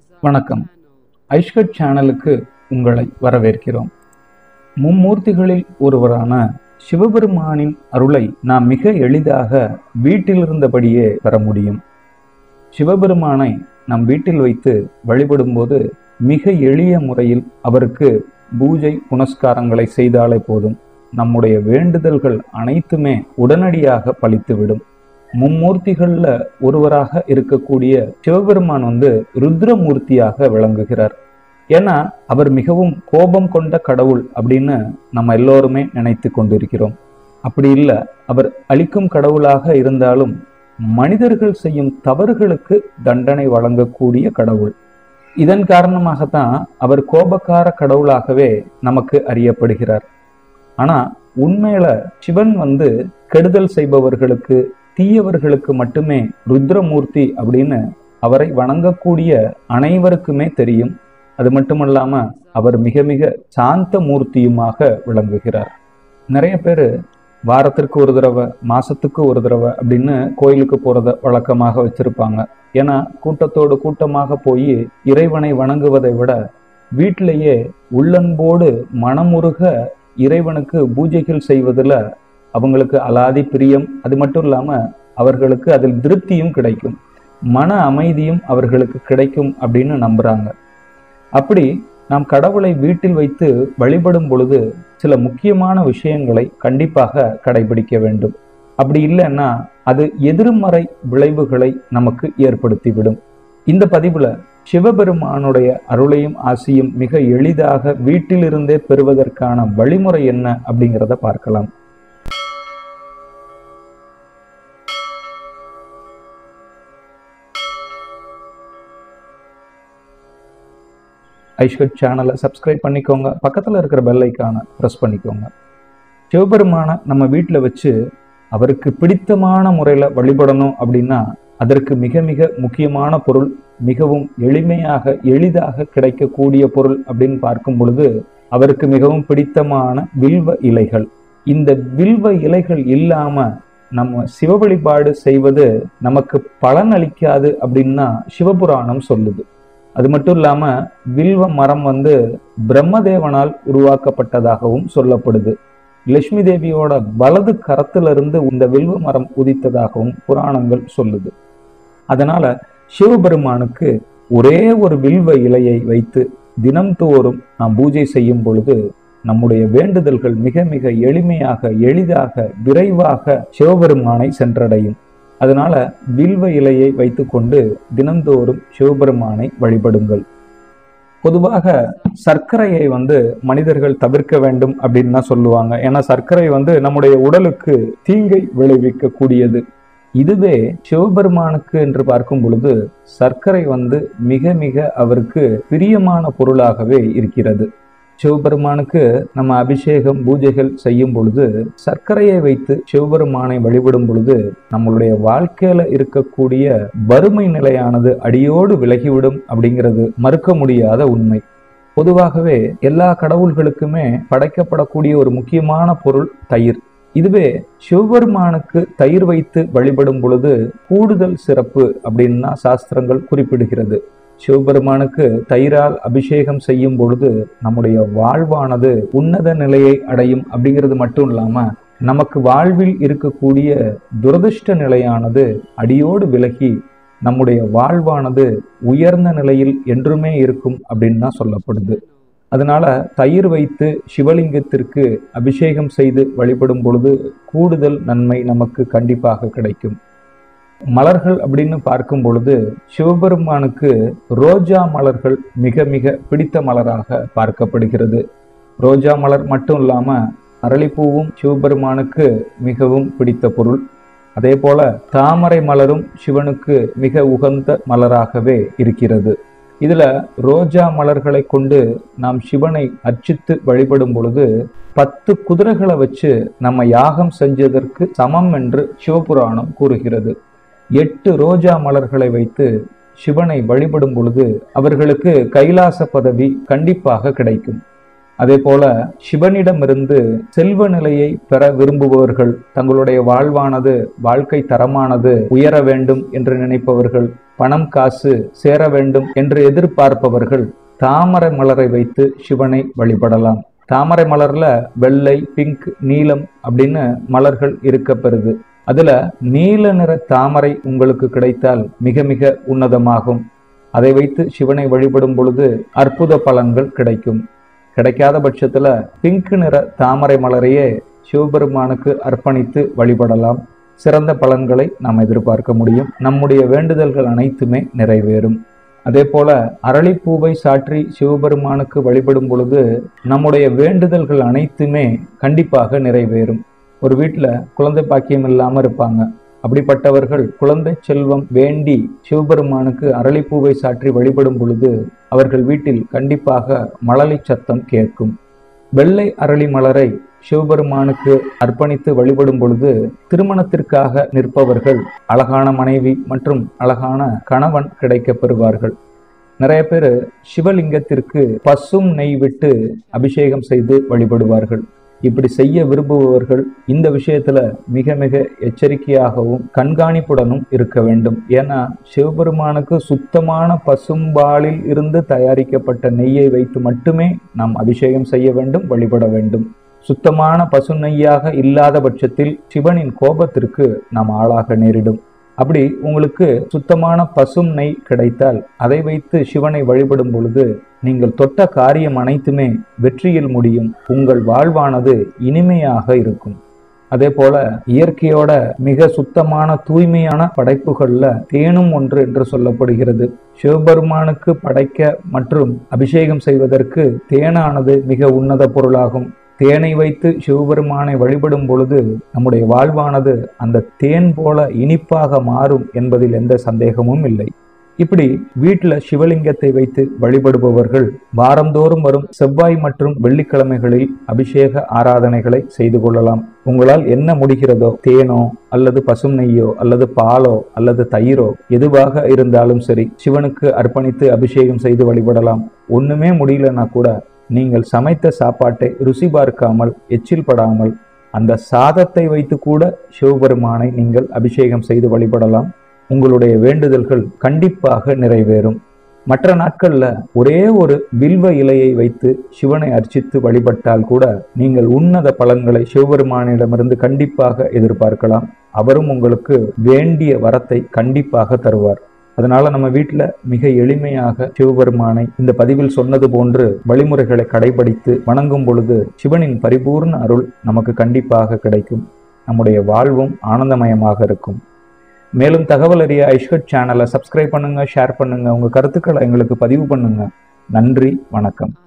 வணக்கம் ஐஷ்கட் சேனலுக்கு உங்களை வரவேற்கிறோம் மும்மூர்த்திகளில் ஒருவரான சிவபெருமானின் அருளை நாம் மிக எளிதாக வீட்டிலிருந்தபடியே பெற முடியும் சிவபெருமானை நம் வீட்டில் வைத்து வழிபடும்போது மிக எளிய முறையில் அவருக்கு பூஜை புனஸ்காரங்களை செய்தாலே போதும் நம்முடைய வேண்டுதல்கள் அனைத்துமே உடனடியாக பலித்துவிடும் மும்மூர்த்திகள்ல ஒருவராக இருக்கக்கூடிய சிவபெருமான் வந்து ருத்ரமூர்த்தியாக விளங்குகிறார் ஏன்னா அவர் மிகவும் கோபம் கொண்ட கடவுள் அப்படின்னு நம்ம எல்லோருமே நினைத்து கொண்டிருக்கிறோம் அப்படி இல்லை அவர் அழிக்கும் கடவுளாக இருந்தாலும் மனிதர்கள் செய்யும் தவறுகளுக்கு தண்டனை வழங்கக்கூடிய கடவுள் இதன் காரணமாகத்தான் அவர் கோபக்கார கடவுளாகவே நமக்கு அறியப்படுகிறார் ஆனா உண்மையில சிவன் வந்து கெடுதல் செய்பவர்களுக்கு தீயவர்களுக்கு மட்டுமே ருத்ரமூர்த்தி அப்படின்னு அவரை வணங்கக்கூடிய அனைவருக்குமே தெரியும் அது மட்டுமல்லாம அவர் மிக மிக சாந்த மூர்த்தியுமாக விளங்குகிறார் நிறைய பேர் வாரத்திற்கு ஒரு தடவை மாசத்துக்கு ஒரு தடவை அப்படின்னு கோயிலுக்கு போறத வழக்கமாக வச்சிருப்பாங்க ஏன்னா கூட்டத்தோடு கூட்டமாக போய் இறைவனை வணங்குவதை விட வீட்டிலேயே உள்ளன்போடு மனமுருக இறைவனுக்கு பூஜைகள் செய்வதில் அவங்களுக்கு அலாதி பிரியம் அது மட்டும் இல்லாம அவர்களுக்கு அதில் திருப்தியும் கிடைக்கும் மன அமைதியும் அவர்களுக்கு கிடைக்கும் அப்படின்னு நம்புறாங்க அப்படி நாம் கடவுளை வீட்டில் வைத்து வழிபடும் பொழுது சில முக்கியமான விஷயங்களை கண்டிப்பாக கடைபிடிக்க வேண்டும் அப்படி இல்லைன்னா அது எதிர்மறை விளைவுகளை நமக்கு ஏற்படுத்திவிடும் இந்த பதிவுல சிவபெருமானுடைய அருளையும் ஆசியும் மிக எளிதாக வீட்டிலிருந்தே பெறுவதற்கான வழிமுறை என்ன அப்படிங்கிறத பார்க்கலாம் ஐஸ்வர்ட் சேனலை சப்ஸ்கிரைப் பண்ணிக்கோங்க பக்கத்தில் இருக்கிற பெல் ஐக்கானை ப்ரெஸ் பண்ணிக்கோங்க சிவபெருமானை நம்ம வீட்டில் வச்சு அவருக்கு பிடித்தமான முறையில் வழிபடணும் அப்படின்னா அதற்கு மிக மிக முக்கியமான பொருள் மிகவும் எளிமையாக எளிதாக கிடைக்கக்கூடிய பொருள் அப்படின்னு பார்க்கும் பொழுது அவருக்கு மிகவும் பிடித்தமான வில்வ இலைகள் இந்த வில்வ இலைகள் இல்லாம நம்ம சிவ வழிபாடு செய்வது நமக்கு பலன் அளிக்காது அப்படின்னா சிவபுராணம் சொல்லுது அது மட்டும் இல்லாம வில்வ மரம் வந்து பிரம்மதேவனால் உருவாக்கப்பட்டதாகவும் சொல்லப்படுது லட்சுமி தேவியோட வலது கரத்திலிருந்து இந்த வில்வ மரம் உதித்ததாகவும் புராணங்கள் சொல்லுது அதனால சிவபெருமானுக்கு ஒரே ஒரு வில்வ இலையை வைத்து தினம்தோறும் நாம் பூஜை செய்யும் பொழுது நம்முடைய வேண்டுதல்கள் மிக மிக எளிமையாக எளிதாக விரைவாக சிவபெருமானை சென்றடையும் அதனால வில்வ இலையை வைத்துக்கொண்டு தினந்தோறும் சிவபெருமானை வழிபடுங்கள் பொதுவாக சர்க்கரையை வந்து மனிதர்கள் தவிர்க்க வேண்டும் அப்படின்னு தான் சொல்லுவாங்க ஏன்னா சர்க்கரை வந்து நம்முடைய உடலுக்கு தீங்கை விளைவிக்க கூடியது இதுவே சிவபெருமானுக்கு என்று பார்க்கும் பொழுது சர்க்கரை வந்து மிக மிக அவருக்கு பிரியமான பொருளாகவே இருக்கிறது சிவபெருமானுக்கு நம்ம அபிஷேகம் பூஜைகள் செய்யும் பொழுது சர்க்கரையை வைத்து சிவபெருமானை வழிபடும் பொழுது நம்மளுடைய வாழ்க்கையில இருக்கக்கூடிய வறுமை நிலையானது அடியோடு விலகிவிடும் அப்படிங்கிறது மறுக்க முடியாத உண்மை பொதுவாகவே எல்லா கடவுள்களுக்குமே படைக்கப்படக்கூடிய ஒரு முக்கியமான பொருள் தயிர் இதுவே சிவபெருமானுக்கு தயிர் வைத்து வழிபடும் பொழுது கூடுதல் சிறப்பு அப்படின்னு சாஸ்திரங்கள் குறிப்பிடுகிறது சிவபெருமானுக்கு தயிரால் அபிஷேகம் செய்யும் பொழுது நம்முடைய வாழ்வானது உன்னத நிலையை அடையும் அப்படிங்கிறது மட்டும் இல்லாம நமக்கு வாழ்வில் இருக்கக்கூடிய துரதிருஷ்ட நிலையானது அடியோடு விலகி நம்முடைய வாழ்வானது உயர்ந்த நிலையில் என்றுமே இருக்கும் அப்படின்னு தான் சொல்லப்படுது அதனால தயிர் வைத்து சிவலிங்கத்திற்கு அபிஷேகம் செய்து வழிபடும் பொழுது கூடுதல் நன்மை நமக்கு கண்டிப்பாக கிடைக்கும் மலர்கள் அப்படின்னு பார்க்கும் பொழுது சிவபெருமானுக்கு ரோஜா மலர்கள் மிக மிக பிடித்த மலராக பார்க்கப்படுகிறது ரோஜா மலர் மட்டும் இல்லாம அரளிப்பூவும் சிவபெருமானுக்கு மிகவும் பிடித்த பொருள் அதே போல தாமரை மலரும் சிவனுக்கு மிக உகந்த மலராகவே இருக்கிறது இதுல ரோஜா மலர்களை கொண்டு நாம் சிவனை அர்ச்சித்து வழிபடும் பொழுது பத்து குதிரைகளை வச்சு நம்ம யாகம் செஞ்சதற்கு சமம் என்று சிவபுராணம் கூறுகிறது எட்டு ரோஜா மலர்களை வைத்து சிவனை வழிபடும் பொழுது அவர்களுக்கு கைலாச பதவி கண்டிப்பாக கிடைக்கும் அதே போல சிவனிடமிருந்து செல்வ நிலையை பெற விரும்புபவர்கள் தங்களுடைய வாழ்வானது வாழ்க்கை தரமானது உயர வேண்டும் என்று நினைப்பவர்கள் பணம் காசு சேர வேண்டும் என்று எதிர்பார்ப்பவர்கள் தாமரை மலரை வைத்து சிவனை வழிபடலாம் தாமரை மலர்ல வெள்ளை பிங்க் நீலம் அப்படின்னு மலர்கள் இருக்க பெறுது அதுல நீல நிற தாமரை உங்களுக்கு கிடைத்தால் மிக மிக உன்னதமாகும் அதை வைத்து சிவனை வழிபடும் பொழுது அற்புத பலன்கள் கிடைக்கும் கிடைக்காத பட்சத்துல பிங்க் நிற தாமரை மலரையே சிவபெருமானுக்கு அர்ப்பணித்து வழிபடலாம் சிறந்த பலன்களை நாம் எதிர்பார்க்க முடியும் நம்முடைய வேண்டுதல்கள் அனைத்துமே நிறைவேறும் அதே போல அரளிப்பூவை சாற்றி சிவபெருமானுக்கு வழிபடும் பொழுது நம்முடைய வேண்டுதல்கள் அனைத்துமே கண்டிப்பாக நிறைவேறும் ஒரு வீட்டில் குழந்தை பாக்கியம் இல்லாமல் இருப்பாங்க அப்படிப்பட்டவர்கள் குழந்தை செல்வம் வேண்டி சிவபெருமானுக்கு அரளிப்பூவை சாற்றி வழிபடும் பொழுது அவர்கள் வீட்டில் கண்டிப்பாக மழலை சத்தம் கேட்கும் வெள்ளை அரளி மலரை சிவபெருமானுக்கு அர்ப்பணித்து வழிபடும் பொழுது திருமணத்திற்காக நிற்பவர்கள் அழகான மனைவி மற்றும் அழகான கணவன் கிடைக்கப் பெறுவார்கள் நிறைய பேர் சிவலிங்கத்திற்கு பசும் நெய் விட்டு அபிஷேகம் செய்து வழிபடுவார்கள் இப்படி செய்ய விரும்புபவர்கள் இந்த விஷயத்துல மிக மிக எச்சரிக்கையாகவும் கண்காணிப்புடனும் இருக்க வேண்டும் ஏன்னா சிவபெருமானுக்கு சுத்தமான பசும்பாலில் இருந்து தயாரிக்கப்பட்ட நெய்யை வைத்து மட்டுமே நாம் அபிஷேகம் செய்ய வேண்டும் வழிபட வேண்டும் சுத்தமான பசு நெய்யாக இல்லாத பட்சத்தில் சிவனின் கோபத்திற்கு நாம் ஆளாக நேரிடும் அப்படி உங்களுக்கு சுத்தமான பசும் நெய் கிடைத்தால் அதை வைத்து சிவனை வழிபடும் பொழுது நீங்கள் தொட்ட காரியம் அனைத்துமே வெற்றியில் முடியும் உங்கள் வாழ்வானது இனிமையாக இருக்கும் அதே போல இயற்கையோட மிக சுத்தமான தூய்மையான படைப்புகள்ல தேனும் ஒன்று என்று சொல்லப்படுகிறது சிவபெருமானுக்கு படைக்க மற்றும் அபிஷேகம் செய்வதற்கு தேனானது மிக உன்னத பொருளாகும் தேனை வைத்து சிவபெருமானை வழிபடும் பொழுது நம்முடைய வாழ்வானது அந்த தேன் போல இனிப்பாக மாறும் என்பதில் எந்த சந்தேகமும் இல்லை இப்படி வீட்டில் சிவலிங்கத்தை வைத்து வழிபடுபவர்கள் வாரந்தோறும் வரும் செவ்வாய் மற்றும் வெள்ளிக்கிழமைகளில் அபிஷேக ஆராதனைகளை செய்து கொள்ளலாம் உங்களால் என்ன முடிகிறதோ தேனோ அல்லது பசும் நெய்யோ அல்லது பாலோ அல்லது தயிரோ எதுவாக இருந்தாலும் சரி சிவனுக்கு அர்ப்பணித்து அபிஷேகம் செய்து வழிபடலாம் ஒண்ணுமே முடியலன்னா கூட நீங்கள் சமைத்த சாப்பாட்டை ருசி பார்க்காமல் எச்சில் படாமல் அந்த சாதத்தை வைத்து கூட சிவபெருமானை நீங்கள் அபிஷேகம் செய்து வழிபடலாம் உங்களுடைய வேண்டுதல்கள் கண்டிப்பாக நிறைவேறும் மற்ற நாட்கள்ல ஒரே ஒரு வில்வ இலையை வைத்து சிவனை அர்ச்சித்து வழிபட்டால் கூட நீங்கள் உன்னத பலன்களை சிவபெருமானிடமிருந்து கண்டிப்பாக எதிர்பார்க்கலாம் அவரும் உங்களுக்கு வேண்டிய வரத்தை கண்டிப்பாக தருவார் அதனால நம்ம வீட்டில் மிக எளிமையாக சிவபெருமானை இந்த பதிவில் சொன்னது போன்று வழிமுறைகளை கடைபிடித்து வணங்கும் பொழுது சிவனின் பரிபூர்ண அருள் நமக்கு கண்டிப்பாக கிடைக்கும் நம்முடைய வாழ்வும் ஆனந்தமயமாக இருக்கும் மேலும் தகவல் அறிய ஐஷ்கட் சேனலை சப்ஸ்கிரைப் பண்ணுங்க ஷேர் பண்ணுங்க உங்க கருத்துக்களை எங்களுக்கு பதிவு பண்ணுங்க நன்றி வணக்கம்